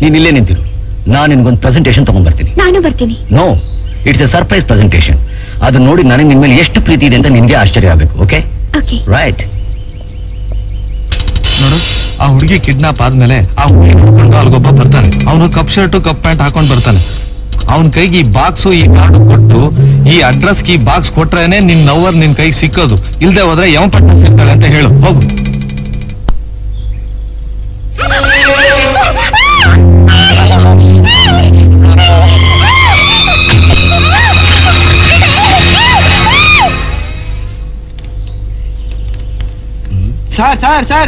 ನೀನ್ ಇಲ್ಲೇ ನಿಂತಿರು ನಾನು ನಿನ್ಗೊಂದು ಪ್ರೆಸೆಂಟೇಶನ್ ತಗೊಂಡ್ಬರ್ತೀನಿ ನಾನು ಬರ್ತೀನಿ no it's a surprise presentation ಅದನ್ನ ನೋಡಿ ನನಗೆ ನಿನ್ ಮೇಲೆ ಎಷ್ಟು ಪ್ರೀತಿ ಇದೆ ಅಂತ ನಿನ್ಗೆ ಆಶ್ಚರ್ಯ ಆಗಬೇಕು ಓಕೆ ಓಕೆ ರೈಟ್ ನೋಡು ಆ ಹುಡುಗಿ ಕಿಡ್ನಾಪ್ ಆದ್ಮೇಲೆ ಆ ಹುಡುಗಿ ಹುಡ್ಕೊಂಡು ಅಲ್ಗೊಬ್ಬ ಬರ್ತಾನೆ ಅವನು ಕಪ್ ಶರ್ಟ್ ಕಪ್ ಪ್ಯಾಂಟ್ ಹಾಕೊಂಡ್ ಬರ್ತಾನೆ ಅವನ ಕೈಗೆ ಈ ಬಾಕ್ಸು ಈ ಕಾರ್ಡ್ ಕೊಟ್ಟು ಈ ಅಡ್ರೆಸ್ ಈ ಬಾಕ್ಸ್ ಕೊಟ್ರೇನೆ ನಿನ್ ನವ್ವರ್ ನಿನ್ ಕೈಗೆ ಸಿಕ್ಕೋದು ಇಲ್ದೆ ಹೋದ್ರೆ ಯಮಪಟ್ಟಣ ಸಿಗ್ತಾಳೆ ಅಂತ ಹೇಳು ಹೋಗು ಸರ್ ಸರ್ ಸರ್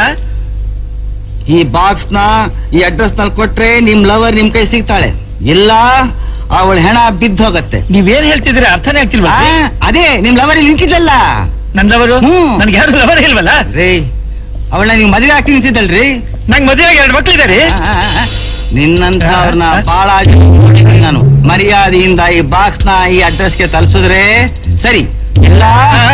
ಈ ಬಾಕ್ಸ್ ನ ಈ ಅಡ್ರೆಸ್ ನಲ್ಲಿ ಕೊಟ್ರೆ ನಿಮ್ ಲವರ್ ನಿಮ್ ಕೈ ಸಿಗ್ತಾಳೆ ಇಲ್ಲ ಅವಳ ಹೆಣ ಬಿದ್ದು ಹೋಗತ್ತೆ ನೀವೇನ್ ಹೇಳ್ತಿದ್ದೀರಾ ಅರ್ಥನೇ ಆಗ್ತಿಲ್ವಾ ಆ, ಅದೇ ನಿಮ್ ಲವರ್ ಇಲ್ಲಿ ನಿಂತಿದ್ದಲ್ಲ ನಂದವರು ಹ್ಮ್. ನನ್ಗೆ ಯಾರು ಲವರ್ ಇಲ್ವಲ್ಲ ರೀ ಅವಳನ್ನ ನೀವು ಮದುವೆ ಆಗ್ತಿ ನಿಂತಿದ್ದಲ್ರಿ ನಂಗೆ ಮದುವೆಗೆ ಎರಡು ಮಕ್ಳಿದಾರೆ ನಿನ್ನಂತ ಅವ್ರನ್ನ ಬಹಳ ನೋಡಿದ್ದೀನಿ ನಾನು ಮರ್ಯಾದೆಯಿಂದ ಈ ಬಾಕ್ಸ್ ನ ಈ ಅಡ್ರೆಸ್ಗೆ ತಲುಪಿಸಿದ್ರೆ ಸರಿ ಇಲ್ಲ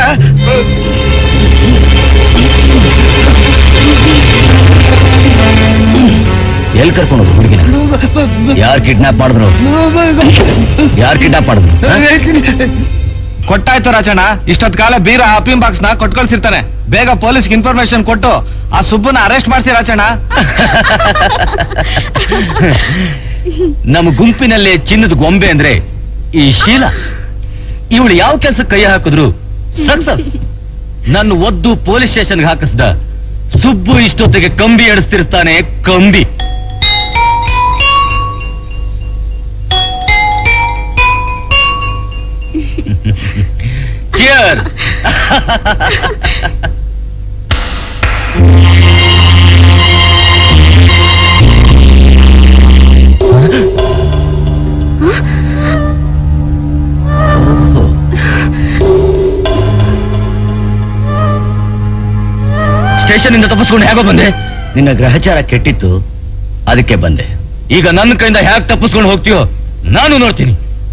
ಎಲ್ಲಿ ಕರ್ಕೊಂಡೋದ್ರು ಹುಡುಗಿನ ಯಾರು ಕಿಡ್ನಾಪ್ ಮಾಡಿದ್ರು ಯಾರು ಕಿಡ್ನಾಪ್ ಮಾಡಿದ್ರು ಹ? ಕೊಟ್ಟಾಯ್ತು ರಾಜಣ್ಣ ಇಷ್ಟೊತ್ ಕಾಲ ಬೀರ ಅಪಿಂ ಬಾಕ್ಸ್ ನ ಕೊಟ್ ಕಳ್ಸಿರ್ತಾನೆ ಬೇಗ ಪೊಲೀಸ್ಗೆ ಇನ್ಫಾರ್ಮೇಶನ್ ಕೊಟ್ಟು ಆ ಸುಬ್ಬನ ಅರೆಸ್ಟ್ ಮಾಡ್ಸಿ ರಾಜಣ್ಣ ನಮ್ಮ ಗುಂಪಿನಲ್ಲೇ ಚಿನ್ನದ ಗೊಂಬೆ ಅಂದ್ರೆ ಈ ಶೀಲ ಇವಳು ಯಾವ ಕೆಲಸ ಕೈ ಹಾಕಿದ್ರು ಸಕ್ಸಸ್ ನನ್ನ ಒದ್ದು ಪೊಲೀಸ್ ಸ್ಟೇಷನ್ಗೆ ಹಾಕಿಸ್ದ ಸುಬ್ಬು ಇಷ್ಟೊತ್ತಿಗೆ ಕಂಬಿ ಎಡಿಸ್ತಿರ್ತಾನೆ ಕಂಬಿ Cheers! ಸ್ಟೇಷನ್ ಇಂದ ತಪ್ಪಿಸ್ಕೊಂಡು ಹೇಗೋ ಬಂದೆ ನಿನ್ನ ಗ್ರಹಚಾರ ಕೆಟ್ಟಿತ್ತು ಅದಕ್ಕೆ ಬಂದೆ ಈಗ ನನ್ನ ಕೈಯಿಂದ ಹೇಗೆ ತಪ್ಪಿಸ್ಕೊಂಡು ಹೋಗ್ತೀಯೋ ನಾನು ನೋಡ್ತೀನಿ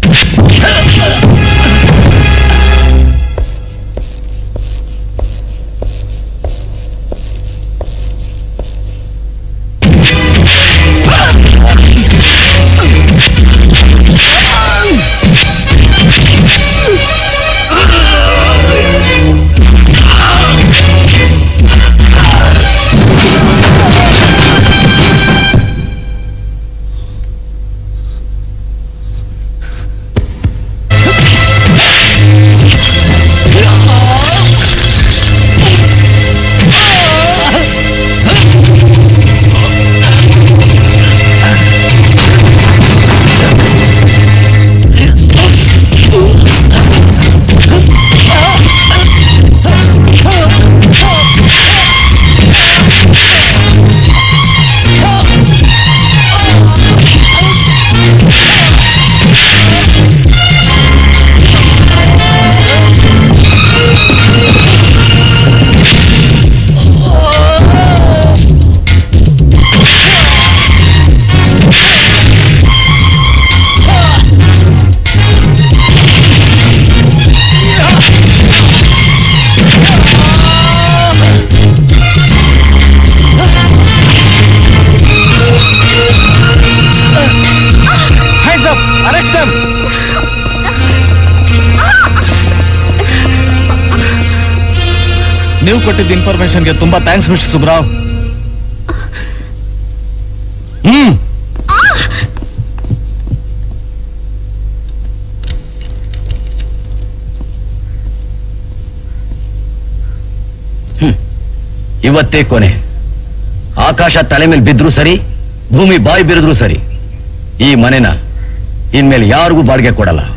Hands up! Arrest them! ನೀವು ಕೊಟ್ಟಿದ್ದ ಇನ್ಫಾರ್ಮೇಶನ್ಗೆ ತುಂಬಾ ಥ್ಯಾಂಕ್ಸ್ ಮಿಸ್ಟರ್ ಸುಬ್ರಾವ್ ಹ್ಮ್ ಇವತ್ತೇ ಕೊನೆ ಆಕಾಶ ತಲೆ ಮೇಲೆ ಬಿದ್ರು ಸರಿ ಭೂಮಿ ಬಾಯಿ ಬಿರಿದ್ರು ಸರಿ ಈ ಮನೆನ ಇನ್ಮೇಲೆ ಯಾರಿಗೂ ಬಾಡಿಗೆ ಕೊಡಲ್ಲ